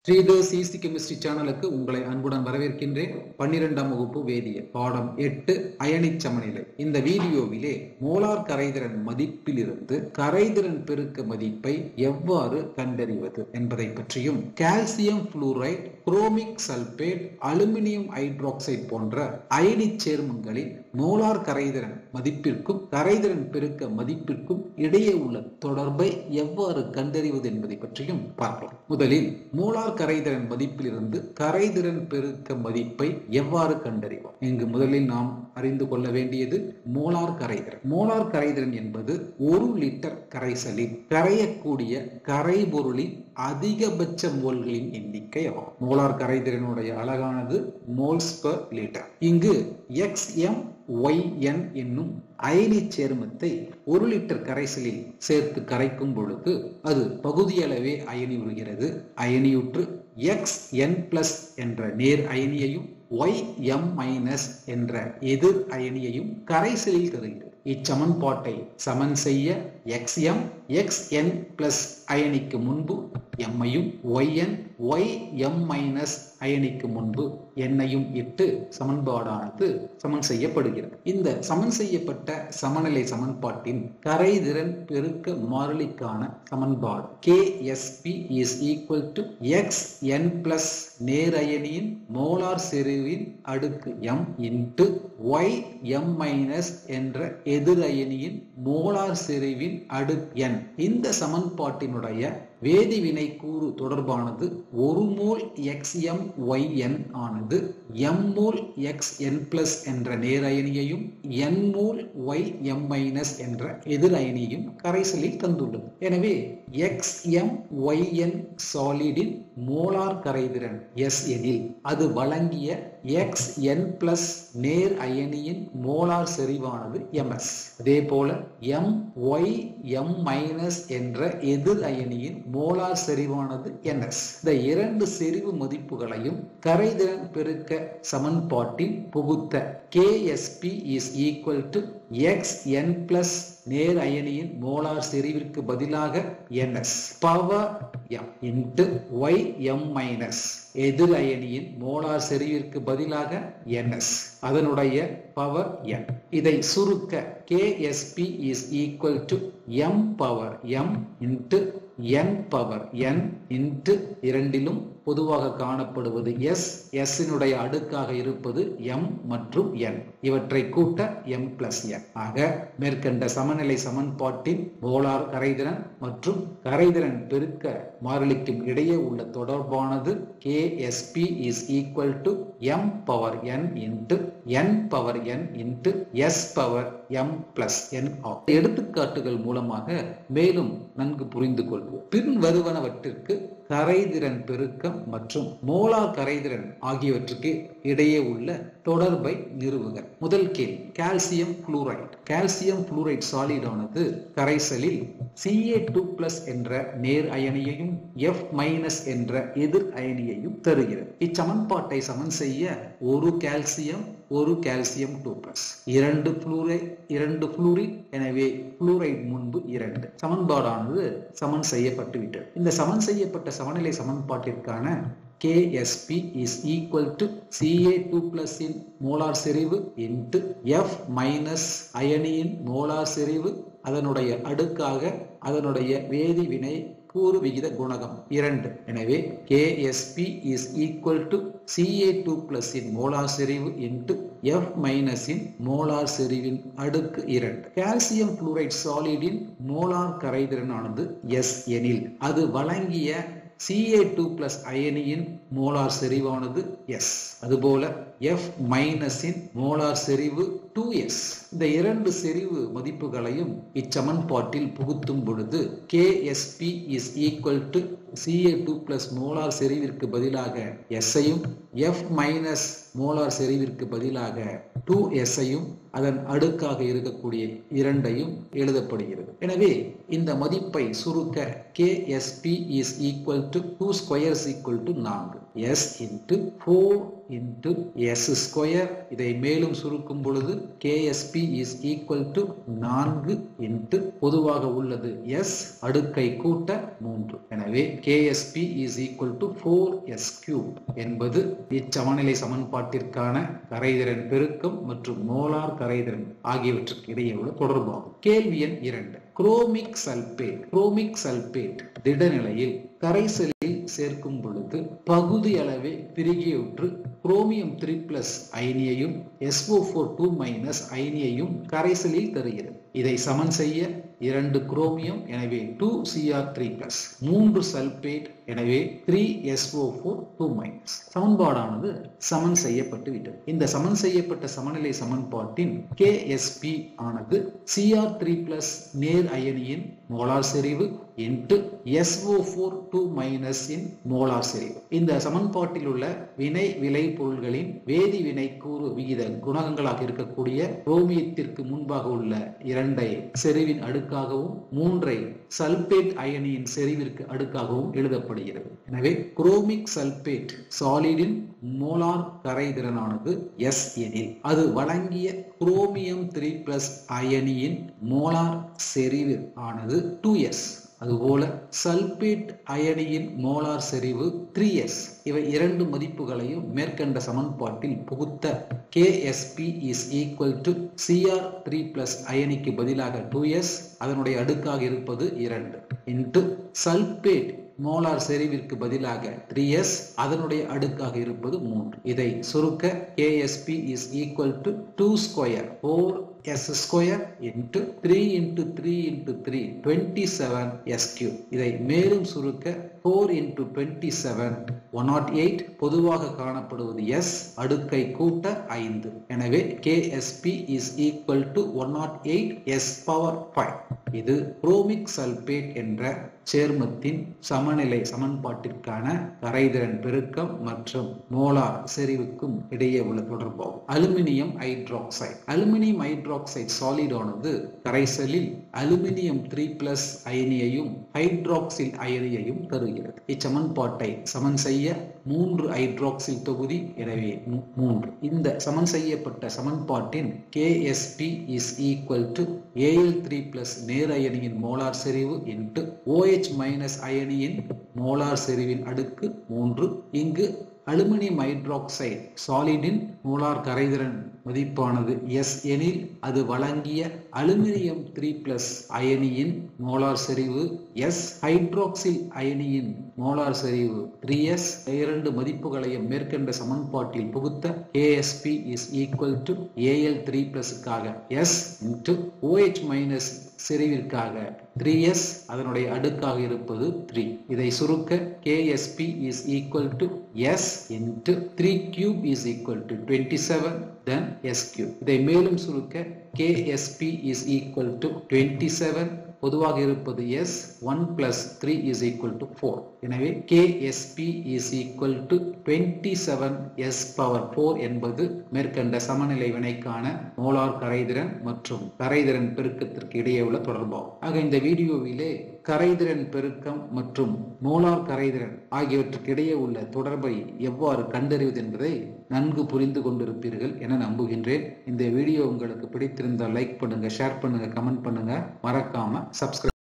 Sridhar CC chemistry சேனலுக்கு உங்களை அன்புடன் வரவேற்கின்றேன் பன்னிரெண்டாம் வகுப்பு வேதியியல் பாடம் எட்டு அயனிச் சமநிலை இந்த வீடியோவிலே மோலார் கரைதிறன் மதிப்பிலிருந்து கரைதிறன் பெருக்க மதிப்பை எவ்வாறு கண்டறிவது என்பதை பற்றியும் calcium fluoride chromic sulphate aluminium hydroxide போன்ற அயனிச் சேர்மங்களின் மோலார் கரைதிறன் மதிப்பிற்கும் கரைதிறன் பெருக்க மதிப்பிற்கும் இடையே உள்ள தொடர்பை எவ்வாறு கண்டறிவது என்பதை பற்றியும் பார்க்கலாம் முதலில் மோலார் கரைதிறன் மதிப்பிலிருந்து கரைதிறன் பெருக்க மதிப்பை எவ்வாறு கண்டறிவோம் இங்கு முதலில் நாம் அறிந்து கொள்ள வேண்டியது மோலார் கரைதிறன் மோலார் கரைதிறன் என்பது ஒரு லிட்டர் கரைசலில் கரையக்கூடிய கரைபொருளின் அதிகபட்ச மோல்களின் எண்ணிக்கை ஆகும் மோலார் கரைதிறனுடைய அழகானது மோல்ஸ் பர் லிட்டர் இங்கு எக்ஸ் எம் ஒய் என் என்னும் அயனி சேர்மத்தை ஒரு லிட்டர் கரைசலில் சேர்த்து கரைக்கும் பொழுது அது பகுதியளவே அயனி உருகிறது அயனியுற்று எக்ஸ் என் பிளஸ் என்ற நேர் அயனியையும் ஒய் எம் மைனஸ் என்ற எதிர் அயனியையும் கரைசலில் தருகிறது இச்சமன்பாட்டை சமன் செய்ய X M X N plus அயனிக்கு முன்பு எம்மையும் Y N Y M minus அயனிக்கு முன்பு எண்ணையும் இட்டு சமன்பாடானது சமன் செய்யப்படுகிறது இந்த சமன் செய்யப்பட்ட சமநிலை சமன்பாட்டின் கரைதிறன் பெருக்க மாறிலிக்கான சமன்பாடு K S P is equal to X N plus நேரயனியின் மோலார் செறிவின் அடுக்கு M into Y M minus என்ற எதிரயனியின் மோலார் செறிவின் அடுக்கு என் இந்த சமன்பாட்டினுடைய வேதிவினை கூறு தொடர்பானது ஒரு mole X M Y N ஆனது M mole X N plus என்ற நேரயனியையும் N mole Y M minus என்ற எதிரயனியையும் கரைசலில் தந்துள்ளது எனவே எக்ஸ் எம் ஒய் என் சாலிடின் மோலார் கரைதிறன் எஸ் எனில் அது வழங்கிய எக்ஸ் என் பிளஸ் நேர் அயனியின் மோலார் செறிவானது எம்எஸ் அதே போல எம் ஒய் எம் மைனஸ் என்ற எதிர் அயனியின் மோலார் செறிவானது என்எஸ் இந்த இரண்டு செறிவு மதிப்புகளையும் கரைதிறன் பெருக்க சமன்பாட்டில் புகுத்த KSP is equal to X N plus நேர் அயனியின் மோலார் செறிவிற்கு பதிலாக NS power M into Y M minus எதிர் அயனியின் மோலார் செறிவிற்கு பதிலாக என்எஸ் அதனுடைய பவர் என் இதை சுருக்க KSP is equal to M power M into N power N into இரண்டிலும் பொதுவாக காணப்படுவது எஸ் எஸ்னுடைய அடுக்காக இருப்பது எம் மற்றும் என் இவற்றை கூட்ட எம் பிளஸ் என் ஆக மேற்கண்ட சமநிலை சமன்பாட்டின் மோலார் கரைதிறன் மற்றும் கரைதிறன் பெருக்க மாறிலிக்கும் இடையே உள்ள தொடர்பானது K SP is equal to M power N into N power N into S power M plus N ஆகும் எடுத்துக்காட்டுகள் மூலமாக மேலும் நன்கு புரிந்து கொள்வோம் பின் வருவனவற்றிற்கு கரைதிறன் பெருக்கம் மற்றும் மோலார் கரைதிறன் ஆகியவற்றுக்கு இடையே உள்ள தொடர்பை நிறுவுக முதல் கேள்வி கால்சியம் புளூரைட் கால்சியம் புளூரைட் சாலிடானது கரைசலில் சிஏ டூ பிளஸ் என்ற நேர் அயனியையும் எஃப் மைனஸ் என்ற எதிர் அயனியையும் தருகிறது இச்சமன்பாட்டை சமன் செய்ய ஒரு கால்சியம் ஒரு கால்சியம் டூ பிளஸ் இரண்டு புளூரை இரண்டு புளூரின் எனவே புளூரைட் முன்பு இரண்டு சமன்பாடானது சமன் செய்யப்பட்டு விட்டது இந்த சமன் செய்யப்பட்ட சமநிலை சமன்பாட்டிற்கான KSP is equal to Ca2 plus in molar செறிவு into F minus அயனியின் மோலார் செறிவு அதனுடைய அடுக்காக அதனுடைய வேதி வினை கூறு விகித குணகம் இரண்டு எனவே KSP is equal to Ca2 plus in molar செறிவு into F minus in molar செறிவின் அடுக்கு இரண்டு கால்சியம் புளூரைட் சாலிடின் மோலார் கரைதிறனானது S எனில் அது வழங்கிய சிஏ டூ பிளஸ் அயனியின் மோலார் செறிவானது எஸ் அதுபோல எஃப் மைனஸின் மோலார் செறிவு டூ எஸ் இந்த இரண்டு செறிவு மதிப்புகளையும் இச்சமன்பாட்டில் புகுத்தும் பொழுது KSP is equal to CA two plus molar செறிவிற்கு பதிலாக எஸ்ஐயும் எஃப் மைனஸ் மோலார் செறிவிற்கு பதிலாக டூ எஸ்ஐயும் அதன் அடுக்காக இருக்கக்கூடிய இரண்டையும் எழுதப்படுகிறது எனவே இந்த மதிப்பை சுருக்க K SP is equal to two squares equal to நான்கு S into four into S square இதை மேலும் சுருக்கும் பொழுது கேஎஸ்பி இஸ் ஈக்குவல் டு நான்கு இன்ட்டு பொதுவாக உள்ளது எஸ் அடுக்கை கூட்ட மூன்று எனவே KSP is equal to four S cube என்பது இச்சமநிலை சமன்பாட்டிற்கான கரைதிறன் பெருக்கம் மற்றும் மோலார் கரைதிறன் ஆகியவற்றுக்கு இடையே உள்ள தொடர்பாகும் கேள்வி எண் இரண்டு குரோமிக் சல்பேட் குரோமிக் சல்பேட் திடநிலையில் கரைசலில் சேர்க்கும் பொழுது பகுதி அளவே பிரிகையுற்று குரோமியம் த்ரீ பிளஸ் அயனியையும் எஸ்ஓ ஃபோர் டூ மைனஸ் அயனியையும் கரைசலில் தருகிறது இதை சமன் செய்ய இரண்டு குரோமியம் எனவே டூ சிஆர் த்ரீ பிளஸ் மூன்று சல்பேட் எனவே three SO four two minus சமன்பாடானது சமன் செய்யப்பட்டு விட்டது இந்த சமன் செய்யப்பட்ட சமநிலை சமன்பாட்டின் கேஎஸ்பி ஆனது சிஆர் த்ரீ பிளஸ் நேர் அயனியின் மோலார் செறிவு into SO four two minus in molar செறிவு இந்த சமன்பாட்டில் உள்ள வினை விளை பொருள்களின் வேதி வினை கூறு விகித குணகங்களாக இருக்கக்கூடிய குரோமியத்திற்கு முன்பாக உள்ள இரண்டை செறிவின் அடுக்காகவும் மூன்றை சல்பேட் அயனியின் செறிவிற்கு அடுக்காகவும் எழுதப்படுகிறது எனவே குரோமிக் சல்பேட் சாலிடின் மோலார் கரைதிறனானது எஸ் எனில் அது வழங்கிய குரோமியம் த்ரீ பிளஸ் அயனியின் மோலார் செறிவு ஆனது டூ எஸ் அதுபோல சல்பேட் அயனியின் மோலார் செறிவு த்ரீ எஸ் இவை இரண்டு மதிப்புகளையும் மேற்கண்ட சமன்பாட்டில் புகுத்த KSP is equal to CR three plus அயனிக்கு பதிலாக டூ எஸ் அதனுடைய அடுக்காக இருப்பது இரண்டு இன்ட்டு சல்பேட் மோலார் செறிவிற்கு பதிலாக த்ரீ எஸ் அதனுடைய அடுக்காக இருப்பது மூன்று இதை சுருக்க KSP is equal to two square four S square into three into three into three twenty seven S cube இதை மேலும் சுருக்க four into twenty seven one not eight பொதுவாக காணப்படுவது எஸ் அடுக்கை கூட்ட ஐந்து எனவே KSP is equal to one not eight S power five இது குரோமிக் சல்பேட் என்ற சேர்மத்தின் சமநிலை சமன்பாட்டிற்கான கரைதிறன் பெருக்கம் மற்றும் மோலார் செறிவுக்கும் இடையே உள்ள தொடர்பாகும் அலுமினியம் ஹைட்ராக்சைடு அலுமினியம் ஹைட்ராக்சைடு சாலிடானது கரைசலில் அலுமினியம் த்ரீ பிளஸ் அயனியையும் ஹைட்ராக்சில் அயனியையும் தருகிறது இச்சமன்பாட்டை சமன் செய்ய மூன்று ஹைட்ராக்சில் தொகுதி எனவே மூன்று இந்த சமன் செய்யப்பட்ட சமன்பாட்டின் KSP is equal to AL three plus நேர் அயனியின் மோலார் செறிவு இன்ட்டு ஓஎச் மைனஸ் அயனியின் மோலார் செறிவின் அடுக்கு மூன்று இங்கு அலுமினியம் ஹைட்ராக்சைடு சாலிடின் மோலார் கரைதிறன் மதிப்பானது எஸ் எனில் அது வழங்கிய அலுமினியம் த்ரீ பிளஸ் அயனியின் மோலார் செறிவு எஸ் ஹைட்ராக்சில் அயனியின் மோலார் செறிவு த்ரீ எஸ் இரண்டு மதிப்புகளையும் மேற்கண்ட சமன்பாட்டில் புகுத்த ASP is equal to AL three பிளஸுக்காக எஸ் இன்ட்டு ஓஹெச் மைனஸ் செறிவிற்காக த்ரீ எஸ் அதனுடைய அடுக்காக இருப்பது த்ரீ இதை சுருக்க KSP is equal to S into three cube is equal to twenty seven then S cube இதை மேலும் சுருக்க KSP is equal to twenty seven பொதுவாக இருப்பது S one plus three is equal to four எனவே KSP is equal to twenty seven S power four என்பது மேற்கண்ட சமநிலை வினைக்கான molar கரைதிறன் மற்றும் கரைதிறன் பெருக்கத்திற்கு இடையே உள்ள தொடர்பாகும் ஆக இந்த வீடியோவிலே கரைதிறன் பெருக்கம் மற்றும் மோலார் கரைதிறன் ஆகியவற்றுக்கு இடையே உள்ள தொடர்பை எவ்வாறு கண்டறிவது என்பதை நன்கு புரிந்து கொண்டிருப்பீர்கள் என நம்புகின்றேன் இந்த வீடியோ உங்களுக்கு பிடித்திருந்தால் லைக் பண்ணுங்க ஷேர் பண்ணுங்க கமெண்ட் பண்ணுங்க மறக்காம சப்ஸ்கிரைப்